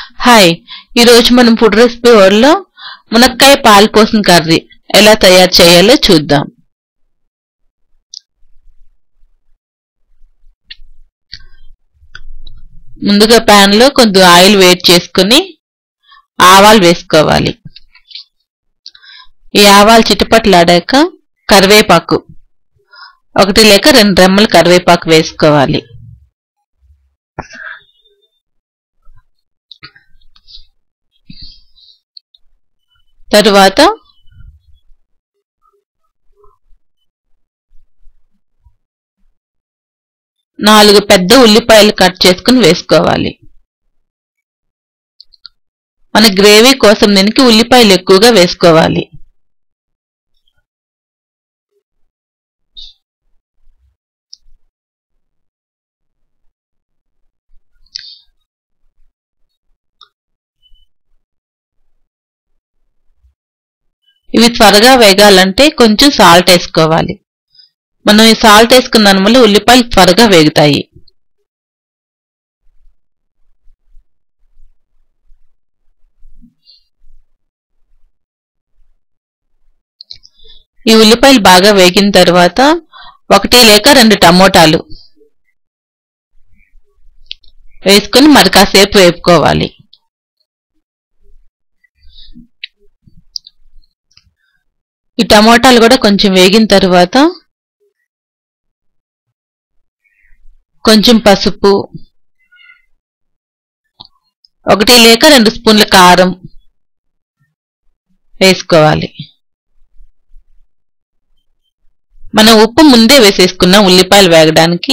hi ఈరోజు మనం food recipe వరల్డ్లో మునక్కాయ పాలు పోసిన కర్రీ ఎలా తయారు చేయాలో చూద్దాం ముందుగా pan లో కొంచెం ఆయిల్ వేడి చేసుకుని ఆవాలు వేసుకోవాలి ఈ ఆవాలు చిటపట్లాడాక కరివేపాకు ఒకటి లేక రెండు రెమ్మలు కరివేపాకు వేసుకోవాలి తరువాత నాలుగు పెద్ద ఉల్లిపాయలు కట్ చేసుకుని వేసుకోవాలి మన గ్రేవీ కోసం దీనికి ఉల్లిపాయలు ఎక్కువగా వేసుకోవాలి ఇవి త్వరగా వేగాలంటే కొంచెం సాల్ట్ వేసుకోవాలి మనం ఈ సాల్ట్ వేసుకున్న వల్ల ఉల్లిపాయలు త్వరగా వేగుతాయి ఈ ఉల్లిపాయలు బాగా వేగిన తర్వాత ఒకటి లేక రెండు టమోటాలు వేసుకుని మరి కాసేపు వేపుకోవాలి ఈ టమోటాలు కూడా కొంచెం వేగిన తర్వాత కొంచెం పసుపు ఒకటి లేక రెండు స్పూన్ల కారం వేసుకోవాలి మనం ఉప్పు ముందే వేసేసుకున్నాం ఉల్లిపాయలు వేగడానికి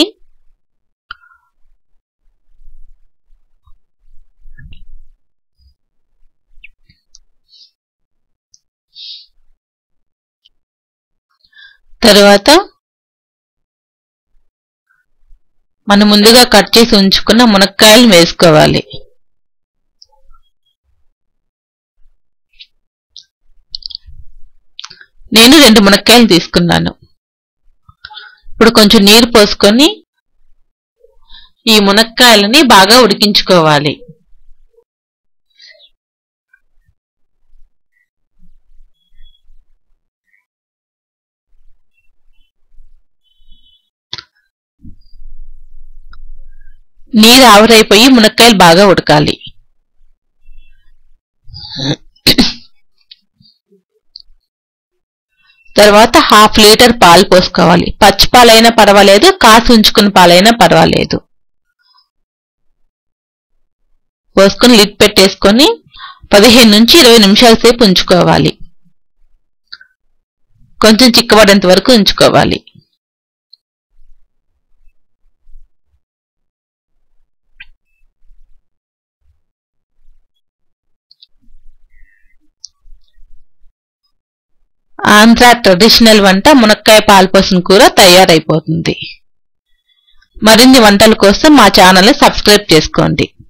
తర్వాత మనం ముందుగా కట్ చేసి ఉంచుకున్న మునక్కాయలు వేసుకోవాలి నేను రెండు మునక్కాయలు తీసుకున్నాను ఇప్పుడు కొంచెం నీరు పోసుకొని ఈ మునక్కాయలని బాగా ఉడికించుకోవాలి నీరు ఆవిరైపోయి మునక్కాయలు బాగా ఉడకాలి తర్వాత హాఫ్ లీటర్ పాలు పోసుకోవాలి పచ్చి పాలైనా పర్వాలేదు కాసి ఉంచుకున్న పాలైనా పర్వాలేదు పోసుకొని లిడ్ పెట్టేసుకొని పదిహేను నుంచి ఇరవై నిమిషాల సేపు ఉంచుకోవాలి కొంచెం చిక్కబడేంత వరకు ఉంచుకోవాలి ఆంధ్ర ట్రెడిషనల్ వంట మునక్కాయ పాల్పోసిన కూర తయారైపోతుంది మరిన్ని వంటల కోసం మా ఛానల్ని సబ్స్క్రైబ్ చేసుకోండి